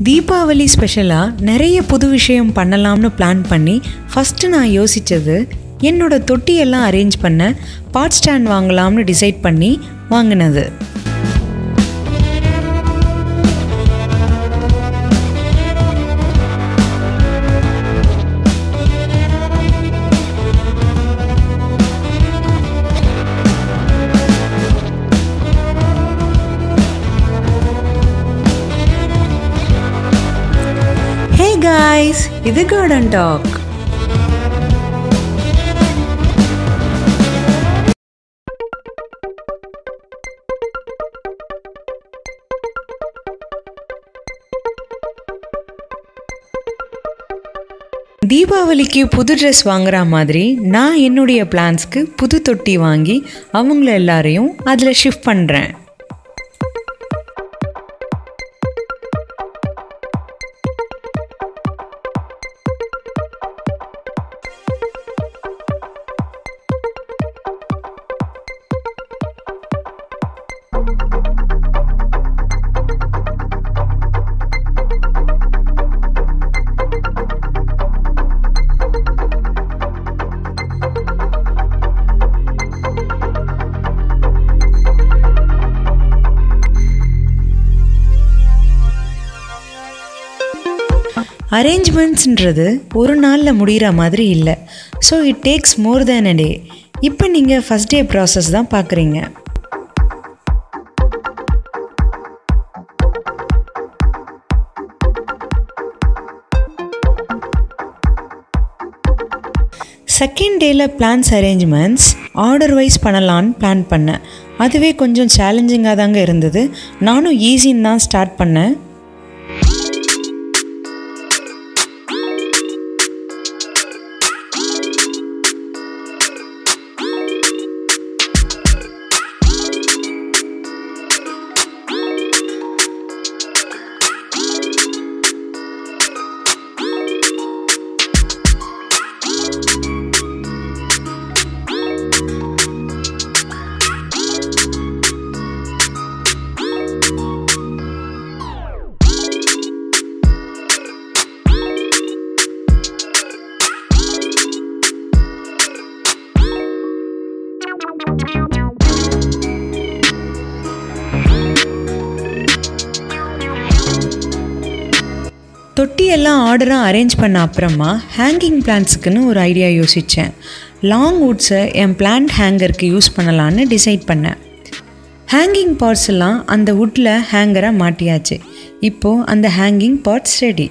தீபாவளி ஸ்பெஷலாக நிறைய புது விஷயம் பண்ணலாம்னு பிளான் பண்ணி ஃபஸ்ட்டு நான் யோசித்தது என்னோட தொட்டியெல்லாம் அரேஞ்ச் பண்ண பாட் ஸ்டாண்ட் வாங்கலாம்னு டிசைட் பண்ணி வாங்கினது ஹே காய்ஸ் இது கார்டன் டாக் தீபாவளிக்கு புது ட்ரெஸ் வாங்குற மாதிரி நான் என்னுடைய பிளான்ஸ்க்கு புது தொட்டி வாங்கி அவங்கள எல்லாரையும் அதில் ஷிஃப்ட் பண்ணுறேன் அரேஞ்ச்மெண்ட்ஸ்ன்றது ஒரு நாளில் முடிகிற மாதிரி இல்லை so it takes more than a day இப்போ நீங்கள் ஃபஸ்ட் டே ப்ராசஸ் தான் பார்க்குறீங்க செகண்ட் டேயில் பிளான்ஸ் அரேஞ்ச்மெண்ட்ஸ் ஆர்டர் வைஸ் பண்ணலான்னு பிளான் பண்ணேன் அதுவே கொஞ்சம் சேலஞ்சிங்காக தாங்க இருந்தது நானும் ஈஸின்னு தான் ஸ்டார்ட் பண்ணேன் தொட்டியெல்லாம் ஆர்டராக அரேஞ்ச் பண்ண அப்புறமா ஹேங்கிங் பிளான்ஸுக்குன்னு ஒரு ஐடியா யோசித்தேன் லாங் வுட்ஸை என் பிளான்ட் ஹேங்கருக்கு யூஸ் பண்ணலான்னு டிசைட் பண்ணேன் ஹேங்கிங் பார்ட்ஸ் எல்லாம் அந்த வுட்டில் ஹேங்கராக மாட்டியாச்சு இப்போது அந்த hanging parts ready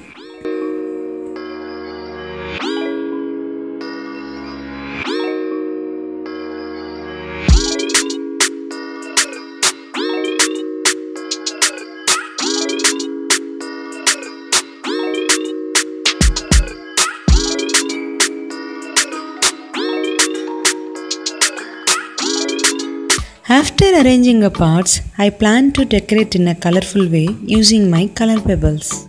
After arranging the parts, I plan to decorate in a colorful way using my color pebbles.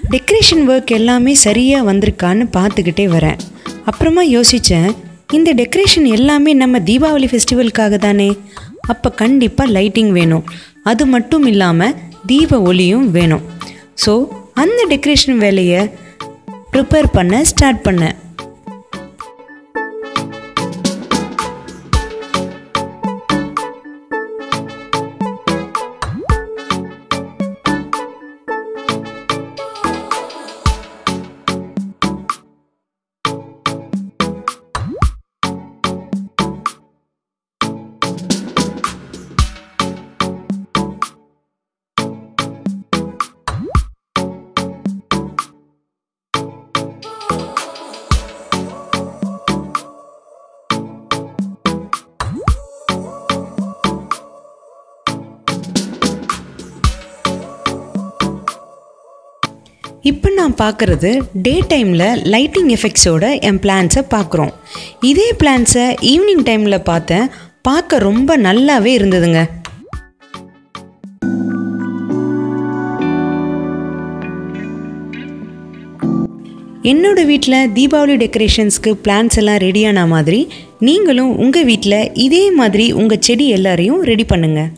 Decoration work எல்லாமே சரியாக வந்திருக்கான்னு பார்த்துக்கிட்டே வரேன் அப்புறமா யோசித்தேன் இந்த டெக்கரேஷன் எல்லாமே நம்ம தீபாவளி ஃபெஸ்டிவலுக்காக தானே அப்போ கண்டிப்பாக லைட்டிங் வேணும் அது மட்டும் இல்லாமல் தீப ஒளியும் வேணும் ஸோ அந்த டெக்கரேஷன் வேலையை ப்ரிப்பேர் பண்ண ஸ்டார்ட் பண்ணேன் இப்போ நான் பார்க்குறது டே டைமில் லைட்டிங் எஃபெக்ட்ஸோட என் பிளான்ஸை பார்க்குறோம் இதே பிளான்ஸை ஈவினிங் டைமில் பார்த்தேன் பார்க்க ரொம்ப நல்லாவே இருந்ததுங்க என்னோட வீட்டில் தீபாவளி டெக்கரேஷன்ஸ்க்கு பிளான்ஸ் எல்லாம் ரெடியான மாதிரி நீங்களும் உங்கள் வீட்டில் இதே மாதிரி உங்கள் செடி எல்லாரையும் ரெடி பண்ணுங்கள்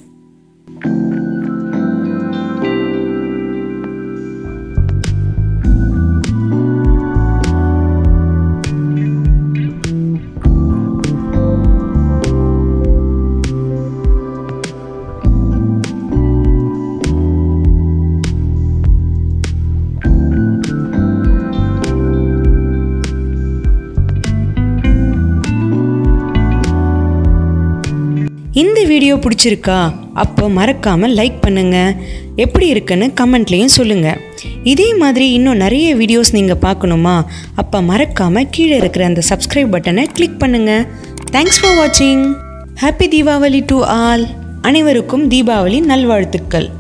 இந்த வீடியோ பிடிச்சிருக்கா அப்போ மறக்காமல் லைக் பண்ணுங்கள் எப்படி இருக்குன்னு கமெண்ட்லேயும் சொல்லுங்கள் இதே மாதிரி இன்னும் நிறைய வீடியோஸ் நீங்கள் பார்க்கணுமா அப்போ மறக்காமல் கீழே இருக்கிற அந்த சப்ஸ்கிரைப் பட்டனை கிளிக் பண்ணுங்கள் தேங்க்ஸ் ஃபார் வாட்சிங் ஹாப்பி தீபாவளி டு ஆல் அனைவருக்கும் தீபாவளி நல்வாழ்த்துக்கள்